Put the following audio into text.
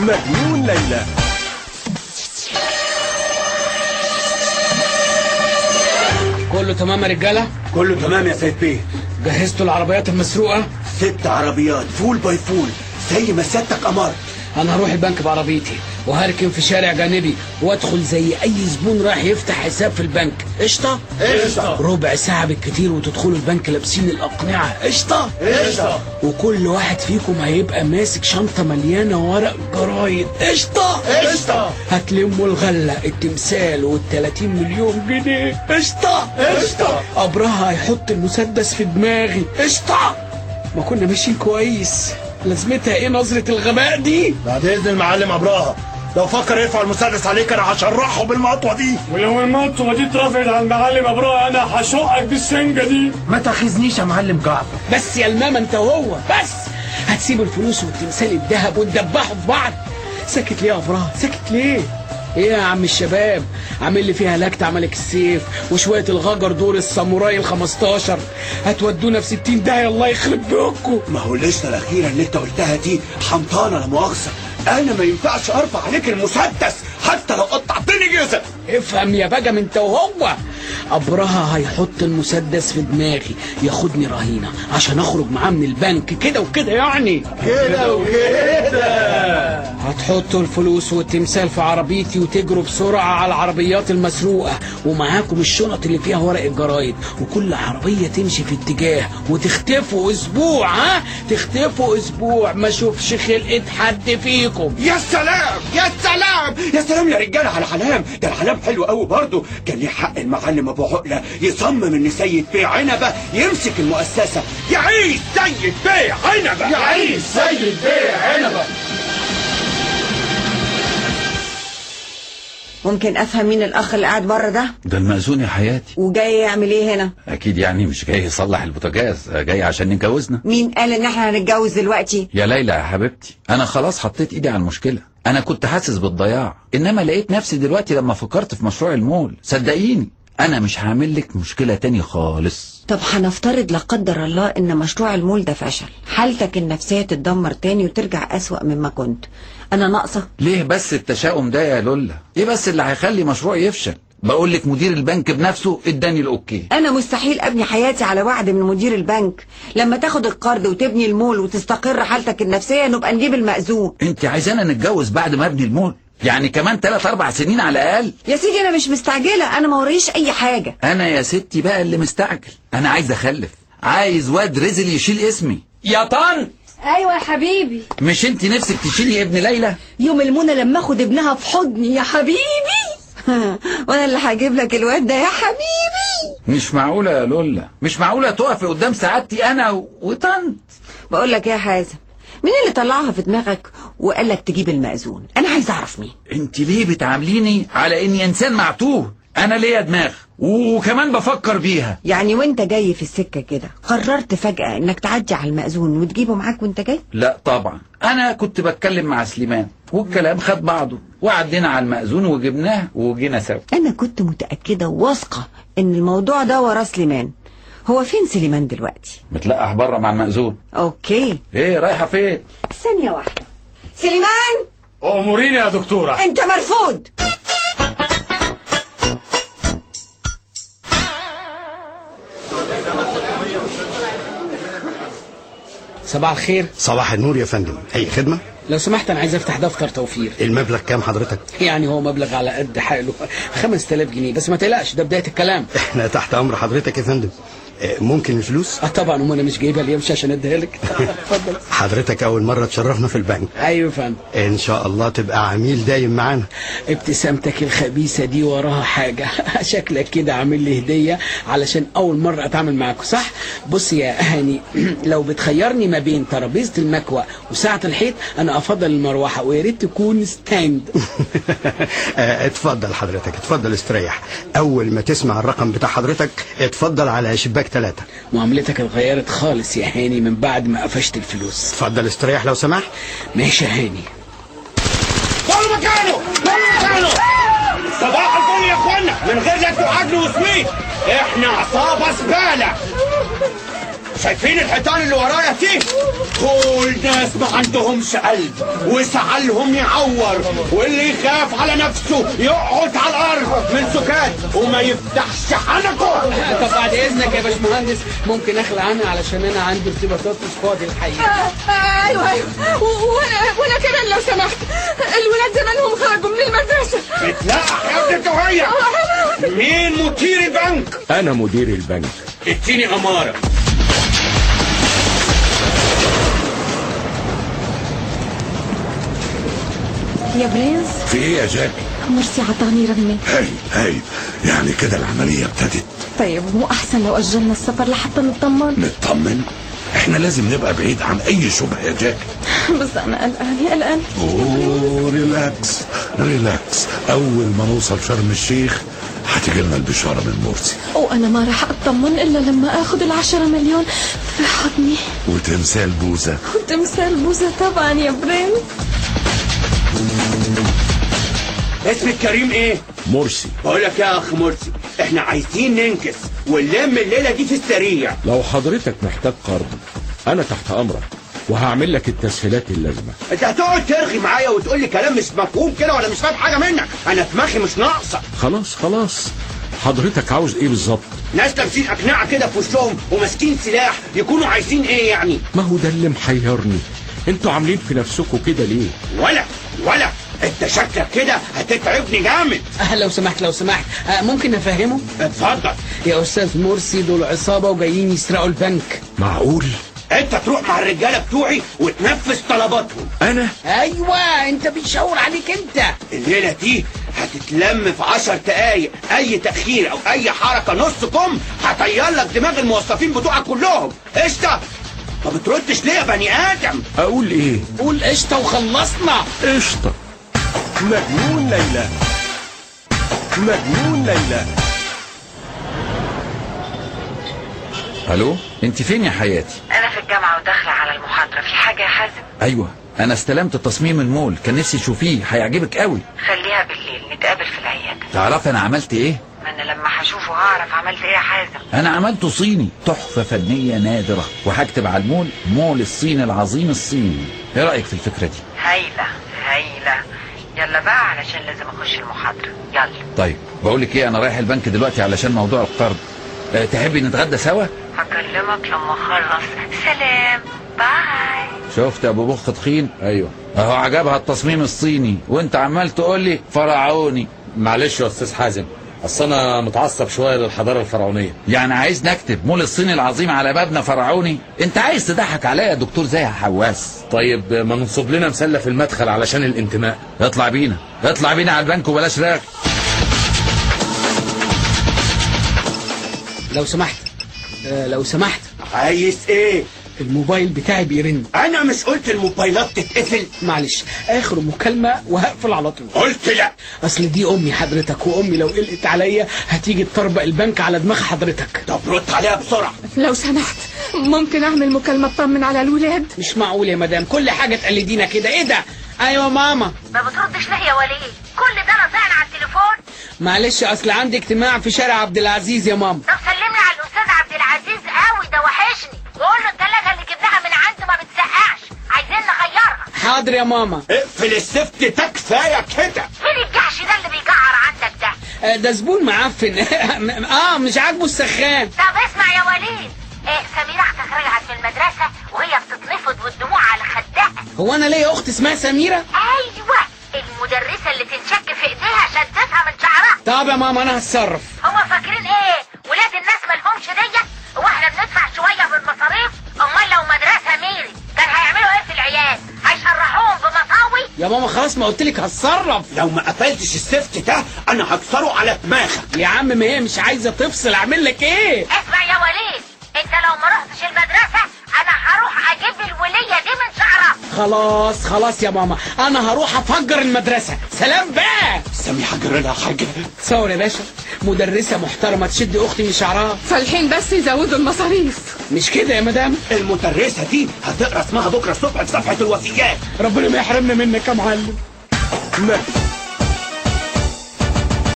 مجنون ليلى كله تمام يا رجاله كله تمام يا سيد بيه جهزتوا العربيات المسروقه ست عربيات فول باي فول زي ما سيادتك امرت انا هروح البنك بعربيتي وهركن في شارع جانبي وادخل زي اي زبون رايح يفتح حساب في البنك قشطه قشطة. ربع ساعه بالكتير وتدخلوا البنك لابسين الاقنعه قشطه قشطة. وكل واحد فيكم هيبقى ماسك شنطه مليانه ورق جرايد قشطه قشطة. هتلموا الغله التمثال وال30 مليون جنيه قشطه قشطة. ابرهة هيحط المسدس في دماغي قشطه ما كنا ماشيين كويس لازمتها ايه نظره الغباء دي بعد اذن المعلم ابراهة لو فكر يرفع المسدس عليك انا هشرحه بالمطوه دي ولو المطوة دي اترفعت على المعلم ابراهيم انا هشقك بالسنجة دي ما تاخذنيش يا معلم جعفر بس يا الماما انت وهو بس هتسيب الفلوس والتمثال الذهب وتدبحوا في بعض ساكت ليه يا افراه ساكت ليه ايه يا عم الشباب عامل لي فيها لكت عملك السيف وشويه الغجر دور الساموراي ال 15 هتودونا في 60 داهيه الله يخرب بيكم ما هو اللسته الاخيره اللي انت قلتها دي حمطانه لا مؤاخذه انا ما ينفعش ارفع عليك المسدس حتى لو قطعتني جزء افهم يا بجم انت وهو ابرهة هيحط المسدس في دماغي ياخدني رهينة عشان اخرج معاه من البنك كده وكده يعني كده وكده هتحطوا الفلوس والتمثال في عربيتي وتجروا بسرعة على العربيات المسروقة ومعاكم الشنط اللي فيها ورق الجرايد وكل عربية تمشي في اتجاه وتختفوا اسبوع ها تختفوا اسبوع ما اشوفش خلقة حد فيكم يا سلام يا سلام يا سلام يا رجاله على حلام ده الحلام حلو قوي برضه كان ليه حق المعلم ابو عقله يصمم ان سيد بيه عنبه يمسك المؤسسه يعيش سيد بيه عنبه يعيش سيد بيه عنبه ممكن افهم مين الاخ اللي قاعد بره ده ده المأذون يا حياتي وجاي يعمل ايه هنا اكيد يعني مش جاي يصلح البوتاجاز جاي عشان نتجوزنا مين قال ان احنا هنتجوز دلوقتي يا ليلى يا حبيبتي انا خلاص حطيت ايدي على المشكله انا كنت حاسس بالضياع انما لقيت نفسي دلوقتي لما فكرت في مشروع المول صدقيني انا مش هعمل لك مشكله تاني خالص طب هنفترض لا قدر الله ان مشروع المول ده فشل حالتك النفسيه تتدمر تاني وترجع اسوأ مما كنت انا ناقصه ليه بس التشاؤم ده يا لولا ايه بس اللي هيخلي مشروع يفشل بقول لك مدير البنك بنفسه اداني الاوكي انا مستحيل ابني حياتي على وعد من مدير البنك لما تاخد القرض وتبني المول وتستقر حالتك النفسيه نبقى نجيب المأذون انت عايزانا نتجوز بعد ما ابني المول يعني كمان 3 4 سنين على الاقل يا سيدي انا مش مستعجله انا ما وريش اي حاجه انا يا ستي بقى اللي مستعجل انا عايز اخلف عايز واد رزل يشيل اسمي يا طن ايوه يا حبيبي مش انت نفسك تشيلي ابن ليلى يوم المنى لما اخد ابنها في حضني يا حبيبي وانا اللي هجيب لك الواد ده يا حبيبي مش معقولة يا لولا مش معقولة تقفي قدام سعادتي انا و- وطنط بقول لك ايه يا حازم مين اللي طلعها في دماغك وقال لك تجيب المأذون انا عايز اعرف مين انت ليه بتعامليني على اني انسان معتوه انا ليا دماغ وكمان بفكر بيها يعني وانت جاي في السكه كده قررت فجأة انك تعدي على المأذون وتجيبه معاك وانت جاي لا طبعا انا كنت بتكلم مع سليمان والكلام خد بعضه وعدينا على المأذون وجبناه وجينا سوا انا كنت متأكدة وواثقة ان الموضوع ده وراه سليمان هو فين سليمان دلوقتي متلقح بره مع المأذون اوكي ايه رايحة فين ثانية واحدة سليمان اموريني يا دكتورة انت مرفوض صباح الخير صباح النور يا فندم اي خدمه لو سمحت انا عايز افتح دفتر توفير المبلغ كام حضرتك يعني هو مبلغ على قد حاله 5000 جنيه بس ما تقلقش ده بداية الكلام احنا تحت امر حضرتك يا فندم آه، ممكن الفلوس اه طبعا وانا مش جايبها اليمشي عشان اديها لك اتفضل حضرتك اول مره تشرفنا في البنك ايوه يا فندم ان شاء الله تبقى عميل دايم معانا ابتسامتك الخبيثة دي وراها حاجة شكلك كده عامل لي هدية علشان أول مرة أتعامل معاكم صح؟ بص يا هاني لو بتخيرني ما بين ترابيزة المكوى وساعة الحيط أنا أفضل المروحة ويا ريت تكون ستاند آه، اتفضل حضرتك اتفضل استريح اول ما تسمع الرقم بتاع حضرتك اتفضل على شباك ثلاثة معاملتك اتغيرت خالص يا هاني من بعد ما قفشت الفلوس اتفضل استريح لو سمحت ماشي يا هاني كل مكانه كل مكانه صباح الفل يا اخوانا من غير لك وعدل وسميت احنا عصابه زباله شايفين الحيطان اللي ورايا دي دول ناس ما عندهمش قلب وسعالهم يعور واللي يخاف على نفسه يقعد على الارض من سكات وما يفتحش حنكه طب بعد اذنك يا باشمهندس ممكن اخلع عنها علشان انا عندي ارتباطات مش فاضي الحقيقه آه، ايوه ايوه و- وانا وانا كمان لو سمحت الولاد زمانهم خرجوا من المدرسه اتلقح يا ابن الدهية مين مدير البنك أنا مدير البنك اديني اماره يا برنس في إيه يا جاك؟ مرسي عطاني رنة هاي هاي يعني كده العملية ابتدت طيب مو احسن لو اجلنا السفر لحتى نطمن نطمن احنا لازم نبقى بعيد عن أي شبهة يا جاك بس انا قلقانه قلقانه أوه ريلاكس ريلاكس أول ما نوصل شرم الشيخ هتجي لنا البشارة من مرسي وانا ما راح اطمن الا لما اخذ العشرة مليون في حضني وتمثال بوزة وتمثال بوزة طبعا يا برنس اسمك كريم ايه مرسي بقول لك يا اخ مرسي احنا عايزين ننكس ونلم الليله دي في السريع لو حضرتك محتاج قرض أنا تحت أمرك وهعمل لك التسهيلات اللازمة انت هتقعد ترغي معايا وتقول لي كلام مش مفهوم كده ولا مش فاهم حاجه منك انا دماغي مش ناقصه خلاص خلاص حضرتك عاوز إيه بالظبط؟ ناس لابسين اقنعه كده في وشهم وماسكين سلاح يكونوا عايزين ايه يعني ما هو ده اللي محيرني انتوا عاملين في نفسكم كده ليه؟ ولا ولا انت شكلك كده هتتعبني جامد آه لو سمحت لو سمحت آه ممكن افهمه اتفضل يا استاذ مرسي دول عصابه وجايين يسرقوا البنك معقول؟ انت تروح مع الرجاله بتوعي وتنفذ طلباتهم أنا؟ ايوه انت بيشاور عليك انت الليله دي هتتلم في عشر دقايق اي تاخير او اي حركه نص كم هطير لك دماغ الموظفين بتوعك كلهم قشطه ما بتردش ليه يا بني ادم أقول إيه؟ قول قشطه وخلصنا قشطة مجنون ليلى مجنون ليلى الو انت فين يا حياتي انا في الجامعه وداخله على المحاضره في حاجه يا حازم ايوه انا استلمت تصميم المول كان نفسي تشوفيه هيعجبك قوي خليها بالليل نتقابل في العياده تعرفي انا عملت ايه ما انا لما هشوفه هعرف عملت ايه يا حازم انا عملته صيني تحفة فنية نادرة وهكتب على المول مول الصين العظيم الصيني ايه رأيك في الفكرة دي هايله هايله يلا بقى علشان لازم اخش المحاضره يلا طيب بقول لك ايه انا رايح البنك دلوقتي علشان موضوع القرض أه تحبي نتغدى سوا هكلمك لما اخلص سلام باي شفت يا ابو مخ تخين ايوه اهو عجبها التصميم الصيني وانت عمال تقول لي فرعوني معلش يا استاذ حازم اصل انا متعصب شويه للحضاره الفرعونيه يعني عايز نكتب مول الصين العظيم على بابنا فرعوني انت عايز تضحك عليا يا دكتور زي حواس طيب ما ننصب لنا مسله في المدخل علشان الانتماء اطلع بينا اطلع بينا على البنك وبلاش راغي لو سمحت آه لو سمحت عايز ايه الموبايل بتاعي بيرن انا مش قلت الموبايلات تتقفل معلش اخر مكالمه وهقفل على طول قلت لا اصل دي امي حضرتك وامي لو قلقت عليا هتيجي تطربق البنك على دماغ حضرتك طب رد عليها بسرعه لو سمحت ممكن اعمل مكالمة اطمن على الولاد مش معقول يا مدام كل حاجه تقلدينا كده ايه ده ايوه ماما ما بتردش ليه يا وليد كل ده رزقنا على التليفون معلش اصل عندي اجتماع في شارع عبد العزيز يا ماما طب سلمني على الاستاذ عبد العزيز قوي ده وحشني وقول له الثلاجه اللي جبناها من عنده ما بتسقعش عايزين نغيرها حاضر يا ماما اقفل السفت ده كفايه كده مين الجحش ده اللي بيجعر عندك ده آه، ده زبون معفن اه مش عاجبه السخان طب اسمع يا وليد إيه سميرة اختك رجعت من المدرسة وهي بتتنفض والدموع على خدها هو انا ليا اخت اسمها سميره ايوه المدرسة اللي تنشك في ايديها شدتها من شعرها طب يا ماما انا هتصرف هو فاكرين ايه ولاد الناس مالهمش ديت هو احنا بندفع شوية بالمصاريف امال لو مدرسة ميري كان هيعملوا ايه في العيال هيشرحوهم بمطاوي يا ماما خلاص ما قلت لك هتصرف لو ما قفلتش السفت ده انا هكسره على دماغك يا عم ما هي مش عايزه تفصل اعمل لك ايه اسمع يا وليد انت لو ما رحتش المدرسة انا هروح اجيب الولية دي من شعرها خلاص خلاص يا ماما انا هروح افجر المدرسه سلام بقى سامي هجر لها حاجه تصور يا باشا مدرسه محترمه تشد اختي من شعرها فالحين بس يزودوا المصاريف مش كده يا مدام المدرسه دي هتقرا اسمها بكره الصبح في صفحه الوفيات ربنا ما يحرمنا منك يا معلم مجنون